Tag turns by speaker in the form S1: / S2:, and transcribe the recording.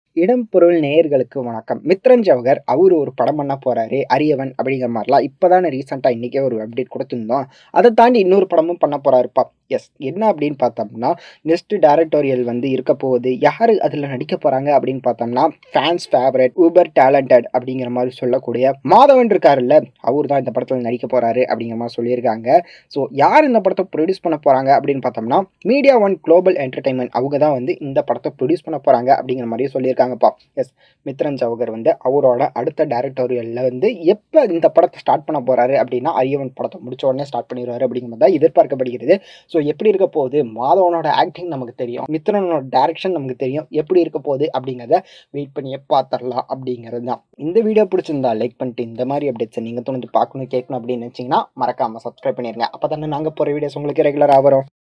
S1: இடம் பொருள் நேயர்களுக்கு வணக்கம் மித்ரன் ஜவஹர் அவர் ஒரு படம் பண்ண போறாரு அரியவன் அப்படிங்கிற மாதிரிலாம் இப்போதானே ரீசெண்டாக இன்றைக்கே ஒரு அப்டேட் கொடுத்துருந்தோம் அதை தாண்டி இன்னொரு படமும் பண்ண போறாருப்பா எஸ் என்ன அப்படின்னு பார்த்தோம்னா நெக்ஸ்ட் டேரக்டோரியல் வந்து இருக்க போகுது யார் அதில் நடிக்க போகிறாங்க அப்படின்னு பார்த்தோம்னா ஃபேன்ஸ் ஃபேவரட் ஊபர் டேலண்டட் அப்படிங்கிற மாதிரி சொல்லக்கூடிய மாதவன் இருக்காருல்ல அவர் தான் இந்த படத்தில் நடிக்க போகிறாரு அப்படிங்கிற மாதிரி சொல்லியிருக்காங்க ஸோ யார் இந்த படத்தை ப்ரொடியூஸ் பண்ண போகிறாங்க அப்படின்னு பார்த்தோம்னா மீடியா ஒன் குளோபல் என்டர்டைன்மெண்ட் அவங்க தான் வந்து இந்த படத்தை ப்ரொடியூஸ் பண்ண போகிறாங்க அப்படிங்கிற மாதிரியே சொல்லியிருக்காங்கப்பா எஸ் மித்ரன் ஜவஹர் வந்து அவரோட அடுத்த டேரக்டோரியலில் வந்து எப்போ இந்த படத்தை ஸ்டார்ட் பண்ண போகிறாரு அப்படின்னா அரியவன் படத்தை முடிச்ச உடனே ஸ்டார்ட் பண்ணிடுவாரு அப்படிங்கிற மாதிரி தான் எதிர்பார்க்கப்படுகிறது ஸோ எப்படி இருக்க போகுது மாதவனோட ஆக்டிங் நமக்கு தெரியும் மித்ரனோட டேரக்ஷன் நமக்கு தெரியும் எப்படி இருக்க போகுது அப்படிங்கிறத வெயிட் பண்ணி பார்த்துடலாம் அப்படிங்கிறது தான் இந்த வீடியோ பிடிச்சிருந்தா லைக் பண்ணிட்டு இந்த மாதிரி அப்டேட்ஸை நீங்கள் தோணுது பார்க்கணும் கேட்கணும் அப்படின்னு நினச்சிங்கன்னா மறக்காமல் சப்ஸ்கிரைப் பண்ணிடுங்க அப்போ தானே நாங்கள் போகிற வீடியோஸ் உங்களுக்கு ரெகுலராக வரும்